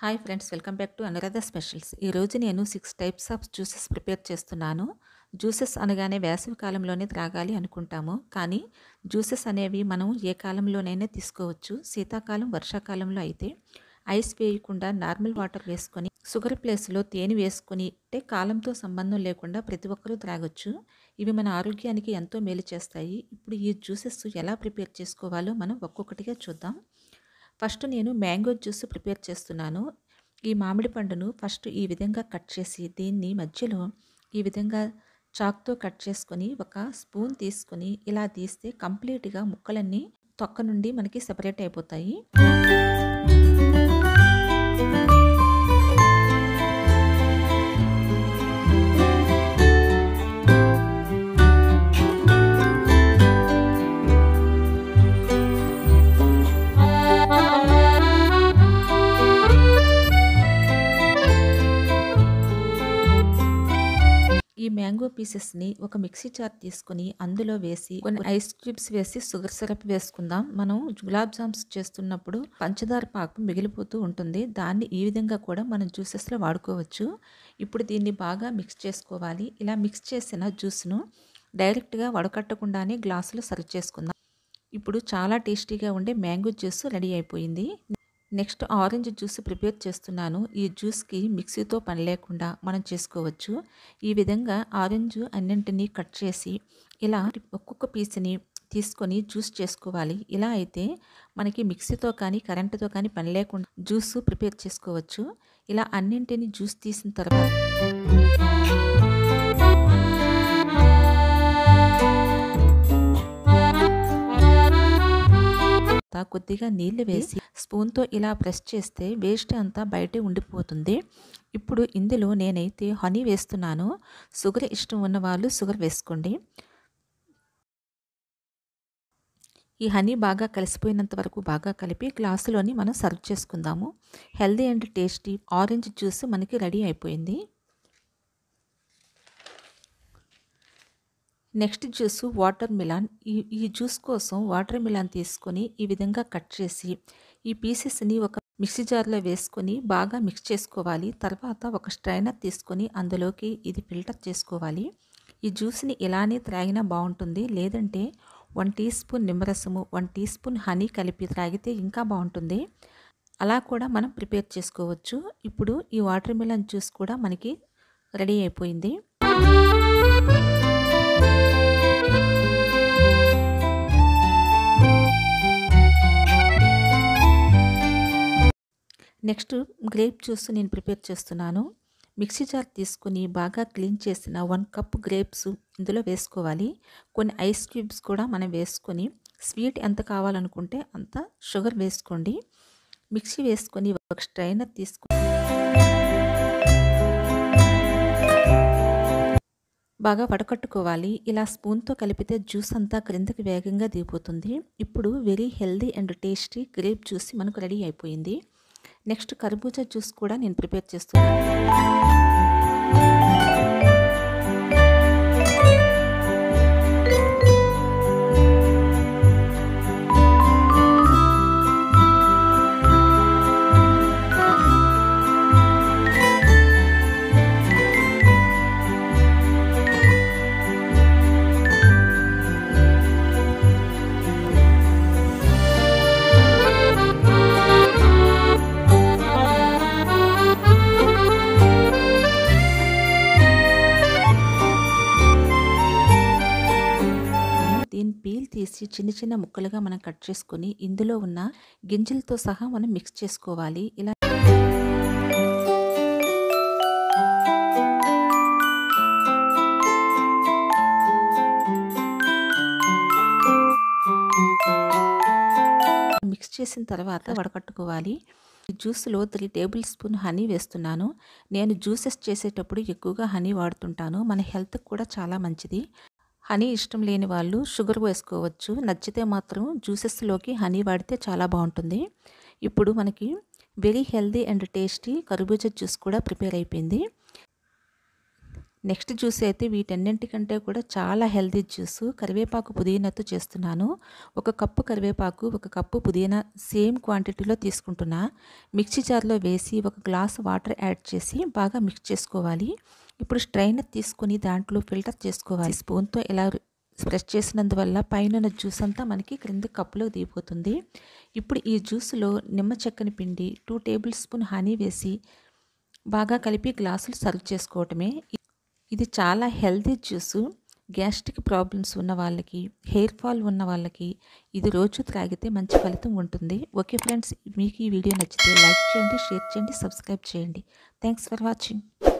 hi friends welcome back to Anuradha specials ఈరోజు నేను six types of juices prepare చేస్తున్నాను juices అనగానే వేసవి కాలంలోనే త్రాగాలి అనుకుంటాము కానీ జ్యూసెస్ అనేవి మనం ఏ కాలంలోనైనా తీసుకోవచ్చు శీతాకాలం వర్షాకాలంలో అయితే ఐస్ వేయకుండా నార్మల్ వాటర్ వేసుకొని షుగర్ ప్లేస్లో తేనె వేసుకొని అంటే కాలంతో సంబంధం లేకుండా ప్రతి ఒక్కరూ త్రాగొచ్చు ఇవి మన ఆరోగ్యానికి ఎంతో మేలు చేస్తాయి ఇప్పుడు ఈ జ్యూసెస్ ఎలా ప్రిపేర్ చేసుకోవాలో మనం ఒక్కొక్కటిగా చూద్దాం ఫస్ట్ నేను మ్యాంగో జ్యూస్ ప్రిపేర్ చేస్తున్నాను ఈ మామిడి పండును ఫస్ట్ ఈ విధంగా కట్ చేసి దీన్ని మధ్యలో ఈ విధంగా చాక్తో కట్ చేసుకొని ఒక స్పూన్ తీసుకొని ఇలా తీస్తే కంప్లీట్గా ముక్కలన్నీ తొక్క నుండి మనకి సెపరేట్ అయిపోతాయి ఈ మ్యాంగో పీసెస్ని ఒక మిక్సీ జార్ తీసుకొని అందులో వేసి కొన్ని ఐస్ క్యూబ్స్ వేసి షుగర్ సిరప్ వేసుకుందాం మనం గులాబ్ జామ్స్ చేస్తున్నప్పుడు పంచదార పాకం మిగిలిపోతూ ఉంటుంది దాన్ని ఈ విధంగా కూడా మనం జ్యూసెస్లో వాడుకోవచ్చు ఇప్పుడు దీన్ని బాగా మిక్స్ చేసుకోవాలి ఇలా మిక్స్ చేసిన జ్యూస్ను డైరెక్ట్గా వడకట్టకుండానే గ్లాసులో సర్వ్ చేసుకుందాం ఇప్పుడు చాలా టేస్టీగా ఉండే మ్యాంగో జ్యూస్ రెడీ అయిపోయింది నెక్స్ట్ ఆరెంజ్ జ్యూస్ ప్రిపేర్ చేస్తున్నాను ఈ జ్యూస్కి మిక్సీతో పని లేకుండా మనం చేసుకోవచ్చు ఈ విధంగా ఆరెంజ్ అన్నింటినీ కట్ చేసి ఇలా ఒక్కొక్క పీస్ని తీసుకొని జ్యూస్ చేసుకోవాలి ఇలా అయితే మనకి మిక్సీతో కానీ కరెంటుతో కానీ పని లేకుండా జ్యూస్ ప్రిపేర్ చేసుకోవచ్చు ఇలా అన్నింటినీ జ్యూస్ తీసిన తర్వాత కొద్దిగా నీళ్లు వేసి స్పూన్తో ఇలా ప్రెస్ చేస్తే వేస్ట్ అంతా బయటే ఉండిపోతుంది ఇప్పుడు ఇందులో నేనైతే హనీ వేస్తున్నాను షుగర్ ఇష్టం ఉన్న వాళ్ళు షుగర్ వేసుకోండి ఈ హనీ బాగా కలిసిపోయినంత వరకు బాగా కలిపి గ్లాసులోని మనం సర్వ్ చేసుకుందాము healthy and tasty orange juice మనకి రెడీ అయిపోయింది నెక్స్ట్ జ్యూస్ వాటర్ మిలాన్ ఈ ఈ జ్యూస్ కోసం వాటర్ మిలాన్ తీసుకొని ఈ విధంగా కట్ చేసి ఈ పీసెస్ని ఒక మిక్సీ జార్లో వేసుకొని బాగా మిక్స్ చేసుకోవాలి తర్వాత ఒక స్ట్రైనర్ తీసుకొని అందులోకి ఇది ఫిల్టర్ చేసుకోవాలి ఈ జ్యూస్ని ఇలానే త్రాగినా బాగుంటుంది లేదంటే వన్ టీ స్పూన్ నిమ్మరసము వన్ టీ స్పూన్ హనీ కలిపి త్రాగితే ఇంకా బాగుంటుంది అలా కూడా మనం ప్రిపేర్ చేసుకోవచ్చు ఇప్పుడు ఈ వాటర్ మిలన్ జ్యూస్ కూడా మనకి రెడీ అయిపోయింది నెక్స్ట్ గ్రేప్ జ్యూస్ నేను ప్రిపేర్ చేస్తున్నాను మిక్సీ జార్ తీసుకుని బాగా క్లీన్ చేసిన వన్ కప్ గ్రేప్స్ ఇందులో వేసుకోవాలి కొన్ని ఐస్ క్యూబ్స్ కూడా మనం వేసుకొని స్వీట్ ఎంత కావాలనుకుంటే అంత షుగర్ వేసుకోండి మిక్సీ వేసుకొని ఒక స్ట్రైనర్ తీసుకొని బాగా వడకట్టుకోవాలి ఇలా స్పూన్తో కలిపితే జ్యూస్ అంతా క్రిందకి వేగంగా దిగిపోతుంది ఇప్పుడు very healthy and tasty grape juice మనకు రెడీ అయిపోయింది నెక్స్ట్ కర్బూజా జ్యూస్ కూడా నేను ప్రిపేర్ చేస్తున్నాను దీని పీల్ తీసి చిన్న చిన్న ముక్కలుగా మనం కట్ చేసుకొని ఇందులో ఉన్న గింజలతో సహా మనం మిక్స్ చేసుకోవాలి ఇలా మిక్స్ చేసిన తర్వాత వడకట్టుకోవాలి జ్యూస్లో త్రీ టేబుల్ స్పూన్ హనీ వేస్తున్నాను నేను జ్యూసెస్ చేసేటప్పుడు ఎక్కువగా హనీ వాడుతుంటాను మన హెల్త్కి కూడా చాలా మంచిది హనీ ఇష్టం లేని వాళ్ళు షుగర్ వేసుకోవచ్చు నచ్చితే మాత్రం జ్యూసెస్లోకి హనీ వాడితే చాలా బాగుంటుంది ఇప్పుడు మనకి వెరీ హెల్దీ అండ్ టేస్టీ కర్బూజా జ్యూస్ కూడా ప్రిపేర్ అయిపోయింది నెక్స్ట్ జ్యూస్ అయితే వీటన్నింటికంటే కూడా చాలా హెల్తీ జ్యూస్ కరివేపాకు పుదీనాతో చేస్తున్నాను ఒక కప్పు కరివేపాకు ఒక కప్పు పుదీనా సేమ్ క్వాంటిటీలో తీసుకుంటున్నా మిక్సీ జార్లో వేసి ఒక గ్లాస్ వాటర్ యాడ్ చేసి బాగా మిక్స్ చేసుకోవాలి ఇప్పుడు స్ట్రైనర్ తీసుకొని దాంట్లో ఫిల్టర్ చేసుకోవాలి స్పూన్తో ఇలా స్ప్రెస్ చేసినందువల్ల పైన జ్యూస్ అంతా మనకి క్రింద కప్పులో దిగిపోతుంది ఇప్పుడు ఈ జ్యూస్లో నిమ్మ చెక్కని పిండి టూ టేబుల్ స్పూన్ హనీ వేసి బాగా కలిపి గ్లాసులు సర్వ్ చేసుకోవటమే ఇది చాలా హెల్తీ జ్యూస్ గ్యాస్ట్రిక్ ప్రాబ్లమ్స్ ఉన్న వాళ్ళకి హెయిర్ ఫాల్ ఉన్న వాళ్ళకి ఇది రోజు త్రాగితే మంచి ఫలితం ఉంటుంది ఓకే ఫ్రెండ్స్ మీకు ఈ వీడియో నచ్చితే లైక్ చేయండి షేర్ చేయండి సబ్స్క్రైబ్ చేయండి థ్యాంక్స్ ఫర్ వాచింగ్